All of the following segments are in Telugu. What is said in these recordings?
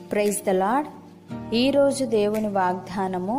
ప్రైజ్ ద లాడ్ ఈరోజు దేవుని వాగ్దానము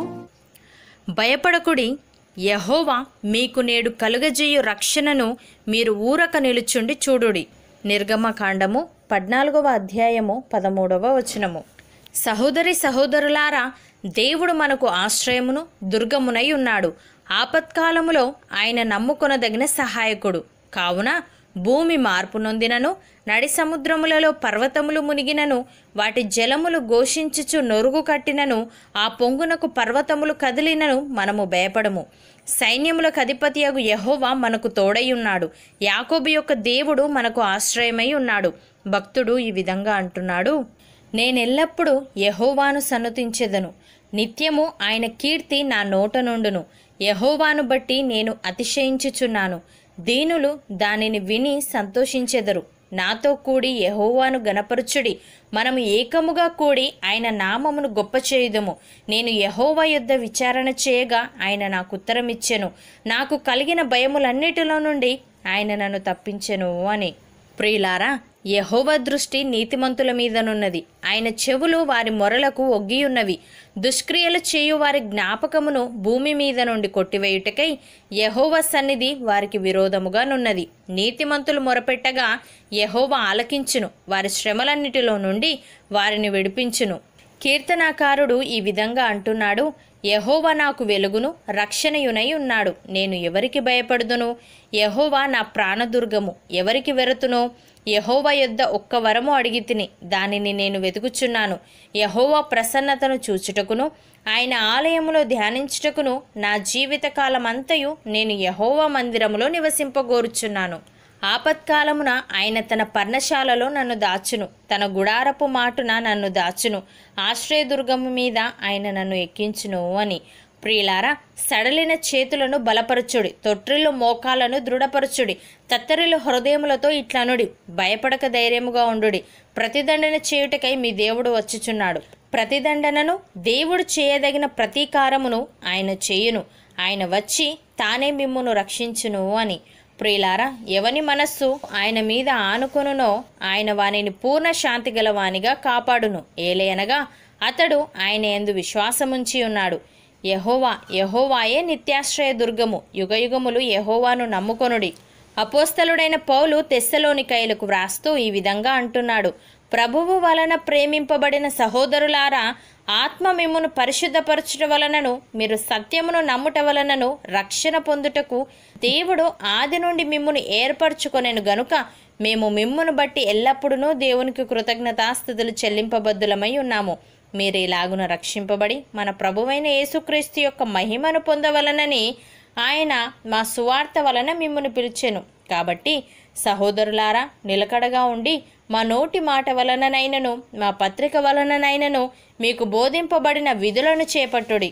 భయపడకుడి యహోవా మీకు నేడు కలుగజేయు రక్షణను మీరు ఊరక నిలుచుండి చూడుడి నిర్గమకాండము పద్నాలుగవ అధ్యాయము పదమూడవ వచనము సహోదరి సహోదరులారా దేవుడు మనకు ఆశ్రయమును దుర్గమునై ఉన్నాడు ఆపత్కాలములో ఆయన నమ్ముకొనదగిన సహాయకుడు కావున భూమి మార్పు నొందినను నడి సముద్రములలో పర్వతములు మునిగినను వాటి జలములు ఘోషించుచు నొరుగు కట్టినను ఆ పొంగునకు పర్వతములు కదిలినను మనము భయపడము సైన్యములకు అధిపతియగు యహోవా మనకు తోడై ఉన్నాడు యాకోబు యొక్క దేవుడు మనకు ఆశ్రయమై ఉన్నాడు భక్తుడు ఈ విధంగా అంటున్నాడు నేనెల్లప్పుడూ యహోవాను సన్నతించెదను నిత్యము ఆయన కీర్తి నా నోట నుండును యహోవాను బట్టి నేను అతిశయించుచున్నాను దీనులు దానిని విని సంతోషించెదరు నాతో కూడి యహోవాను గనపరచుడి మనము ఏకముగా కూడి ఆయన నామమును గొప్ప చేయుదము నేను యహోవా యొద్ద విచారణ చేయగా ఆయన నాకు ఉత్తరమిచ్చెను నాకు కలిగిన భయములన్నిటిలో నుండి ఆయన నన్ను తప్పించెను అని ప్రియులారా యహోవ దృష్టి నీతిమంతుల మీదనున్నది ఆయన చెవులు వారి మొరలకు ఒగ్గియున్నవి దుష్క్రియలు చేయు వారి జ్ఞాపకమును భూమి మీద నుండి కొట్టివేయుటకై యహోవ సన్నిధి వారికి విరోధముగానున్నది నీతిమంతులు మొరపెట్టగా యహోవ ఆలకించును వారి శ్రమలన్నిటిలో నుండి వారిని విడిపించును కీర్తనాకారుడు ఈ విధంగా అంటున్నాడు యహోవా నాకు వెలుగును రక్షణయునై ఉన్నాడు నేను ఎవరికి భయపడుదును యహోవా నా ప్రాణదుర్గము ఎవరికి వెరతును యహోవా యొద్ద ఒక్క వరము అడిగి తిని దానిని నేను వెతుకుచున్నాను యహోవా ప్రసన్నతను చూచుటకును ఆయన ఆలయములో ధ్యానించుటకును నా జీవితకాలమంతయు నేను యహోవా మందిరములో నివసింపగోరుచున్నాను ఆపత్కాలమున ఆయన తన పర్ణశాలలో నన్ను దాచును తన గుడారపు మాటున నన్ను దాచును ఆశ్రయదుర్గము మీద ఆయన నన్ను ఎక్కించును అని ప్రియులారా సడలిన చేతులను బలపరచుడి తొట్రిలో మోకాలను దృఢపరచుడి తత్తరిలో హృదయములతో ఇట్లనుడి భయపడక ధైర్యముగా ఉండుడి ప్రతిదండన చేయుటకై మీ దేవుడు వచ్చుచున్నాడు ప్రతిదండనను దేవుడు చేయదగిన ప్రతీకారమును ఆయన చేయును ఆయన వచ్చి తానే మిమ్మును రక్షించును అని ప్రియులారా ఎవని మనస్సు ఆయన మీద ఆనుకొనునో ఆయన వానిని పూర్ణ శాంతి గల వానిగా కాపాడును ఏలయనగా అతడు ఆయన ఎందు విశ్వాసముంచి ఉన్నాడు యహోవా యహోవాయే నిత్యాశ్రయ దుర్గము యుగయుగములు యహోవాను నమ్ముకొనుడి అపోస్తలుడైన పౌలు తెస్సలోనికైలకు వ్రాస్తూ ఈ విధంగా అంటున్నాడు ప్రభువు వలన ప్రేమింపబడిన సహోదరులారా ఆత్మ మిమ్మును పరిశుద్ధపరచుట వలనను మీరు సత్యమును నమ్ముట వలనను రక్షణ పొందుటకు దేవుడు ఆది నుండి మిమ్మును ఏర్పరచుకొనెను గనుక మేము మిమ్మును బట్టి ఎల్లప్పుడూ దేవునికి కృతజ్ఞతాస్థుతులు చెల్లింపబద్దులమై ఉన్నాము మీరు ఇలాగున రక్షింపబడి మన ప్రభువైన యేసుక్రీస్తు యొక్క మహిమను పొందవలనని ఆయన మా సువార్త వలన మిమ్మల్ని పిలిచెను కాబట్టి సహోదరులారా నిలకడగా ఉండి మా నోటి మాట వలననైనను మా పత్రిక వలననైనను మీకు బోధింపబడిన విధులను చేపట్టుడి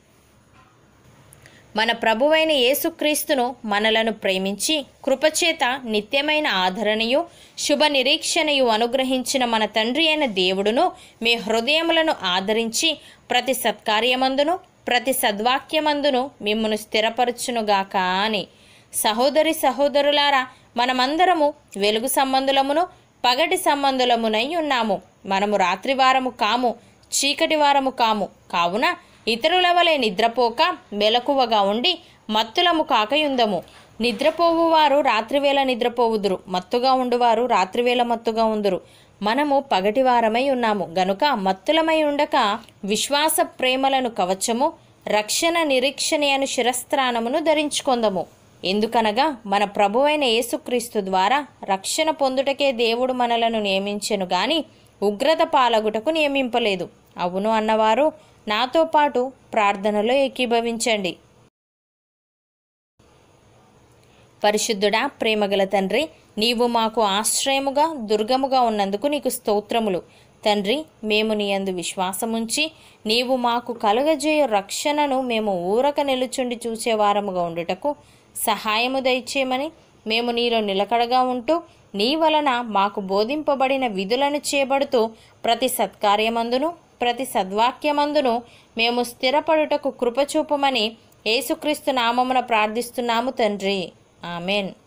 మన ప్రభువైన యేసుక్రీస్తును మనలను ప్రేమించి కృపచేత నిత్యమైన ఆదరణయు శుభ నిరీక్షణయు అనుగ్రహించిన మన తండ్రి అయిన దేవుడును మీ హృదయములను ఆదరించి ప్రతి సత్కార్యమందును ప్రతి సద్వాక్యమందును మిమ్మను స్థిరపరచునుగాక అని సహోదరి సహోదరులారా మనమందరము వెలుగు సంబంధులమును పగటి సంబంధులమునై ఉన్నాము మనము రాత్రివారము కాము చీకటి వారము కాము కావున ఇతరుల వలె నిద్రపోక మెలకువగా ఉండి మత్తులము కాకయుందము నిద్రపోవు వారు రాత్రివేళ నిద్రపోవుదురు మత్తుగా ఉండువారు రాత్రివేళ మత్తుగా ఉందురు మనము పగటివారమై ఉన్నాము గనుక మత్తులమై ఉండక విశ్వాస ప్రేమలను కవచము రక్షణ నిరీక్షణ అను శిరస్త్రానమును ధరించుకొందము ఎందుకనగా మన ప్రభువైన యేసుక్రీస్తు ద్వారా రక్షణ పొందుటకే దేవుడు మనలను నియమించెను గాని ఉగ్రత పాలగుటకు నియమింపలేదు అవును అన్నవారు నాతో పాటు ప్రార్థనలో ఏకీభవించండి పరిశుద్ధుడా ప్రేమగల తండ్రి నీవు మాకు ఆశ్రయముగా దుర్గముగా ఉన్నందుకు నీకు స్తోత్రములు తండ్రి మేము నీ యందు విశ్వాసముంచి నీవు మాకు కలుగజేయ రక్షణను మేము ఊరక నిలుచుండి చూసేవారముగా ఉండుటకు సహాయము దయచేయమని మేము నీలో నిలకడగా ఉంటూ నీ వలన మాకు బోధింపబడిన విధులను చేపడుతూ ప్రతి సత్కార్యమందును ప్రతి సద్వాక్యమందును మేము స్థిరపడుటకు కృపచూపమని యేసుక్రీస్తు నామమున ప్రార్థిస్తున్నాము తండ్రి ఆమెన్